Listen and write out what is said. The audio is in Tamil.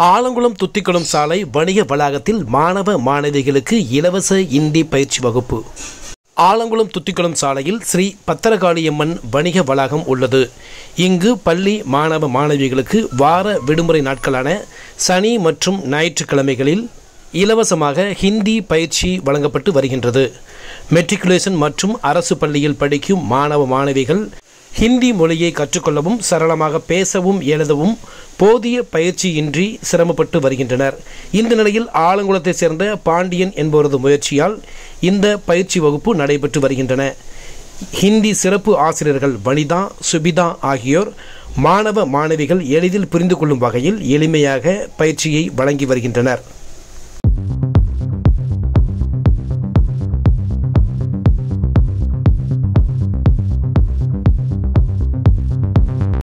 ஆலங்குளம் துத்திக்குளம் சாலை வணிக வளாகத்தில் மாணவ மாணவிகளுக்கு இலவச இந்தி பயிற்சி வகுப்பு ஆலங்குளம் துத்திக்குளம் சாலையில் ஸ்ரீ பத்திரகாளியம்மன் வணிக வளாகம் உள்ளது இங்கு பள்ளி மாணவ மாணவிகளுக்கு வார விடுமுறை நாட்களான சனி மற்றும் ஞாயிற்றுக்கிழமைகளில் இலவசமாக ஹிந்தி பயிற்சி வழங்கப்பட்டு வருகின்றது மெட்ரிகுலேஷன் மற்றும் அரசு பள்ளியில் படிக்கும் மாணவ மாணவிகள் ஹிந்தி மொழியை கற்றுக்கொள்ளவும் சரளமாக பேசவும் எழுதவும் போதிய பயிற்சியின்றி சிரமப்பட்டு வருகின்றனர் இந்த நிலையில் ஆலங்குளத்தைச் சேர்ந்த பாண்டியன் என்பவரது முயற்சியால் இந்த பயிற்சி வகுப்பு நடைபெற்று வருகின்றன ஹிந்தி சிறப்பு ஆசிரியர்கள் வனிதா சுபிதா ஆகியோர் மாணவ மாணவிகள் எளிதில் புரிந்து கொள்ளும் வகையில் எளிமையாக பயிற்சியை வழங்கி வருகின்றனர்